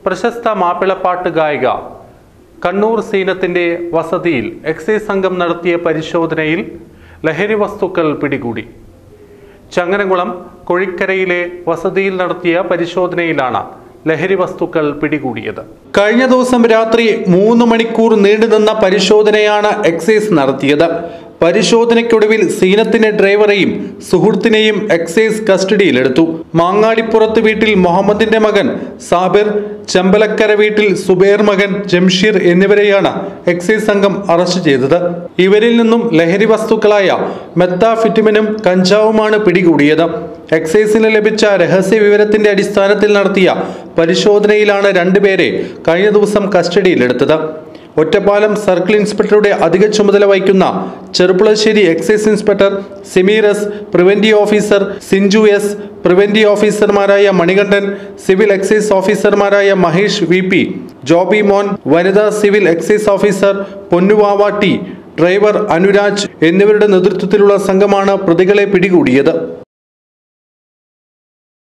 പ്രശസ്ത മാപ്പിളപ്പാട്ട് ഗായിക കണ്ണൂർ സീനത്തിന്റെ വസതിയിൽ എക്സൈസ് സംഘം നടത്തിയ പരിശോധനയിൽ ലഹരി വസ്തുക്കൾ പിടികൂടി ചങ്ങനകുളം കൊഴിക്കരയിലെ വസതിയിൽ നടത്തിയ പരിശോധനയിലാണ് ലഹരി വസ്തുക്കൾ പിടികൂടിയത് കഴിഞ്ഞ ദിവസം രാത്രി മൂന്ന് മണിക്കൂർ നീണ്ടുനിന്ന പരിശോധനയാണ് എക്സൈസ് നടത്തിയത് പരിശോധനയ്ക്കൊടുവിൽ സീനത്തിന്റെ ഡ്രൈവറെയും സുഹൃത്തിനെയും എക്സൈസ് കസ്റ്റഡിയിലെടുത്തു മാങ്ങാടിപ്പുറത്ത് വീട്ടിൽ മുഹമ്മദിന്റെ മകൻ സാബിർ ചെമ്പലക്കര വീട്ടിൽ സുബേർ മകൻ ജംഷീർ എന്നിവരെയാണ് എക്സൈസ് സംഘം അറസ്റ്റ് ചെയ്തത് ഇവരിൽ നിന്നും ലഹരി വസ്തുക്കളായ മെത്താഫിറ്റിമിനും കഞ്ചാവുമാണ് പിടികൂടിയത് എക്സൈസിന് ലഭിച്ച രഹസ്യ വിവരത്തിന്റെ അടിസ്ഥാനത്തിൽ നടത്തിയ പരിശോധനയിലാണ് രണ്ടുപേരെ കഴിഞ്ഞ ദിവസം കസ്റ്റഡിയിലെടുത്തത് ഒറ്റപ്പാലം സർക്കിൾ ഇൻസ്പെക്ടറുടെ അധിക ചുമതല വഹിക്കുന്ന Cherpulassery excise inspector Sameer S preventive officer Sinju S preventive ഓഫീസർമാരായ മണികണ്ഠൻ സിവിൽ എക്സൈസ് ഓഫീസർമാരായ Mahesh V P Jobymon വനിതാ civil excise officer Ponnuvava T driver Anuraj എന്നിവരുടെ നേതൃത്വത്തിലുള്ള സംഘമാണ് പ്രതികളെ പിടികൂടിയത്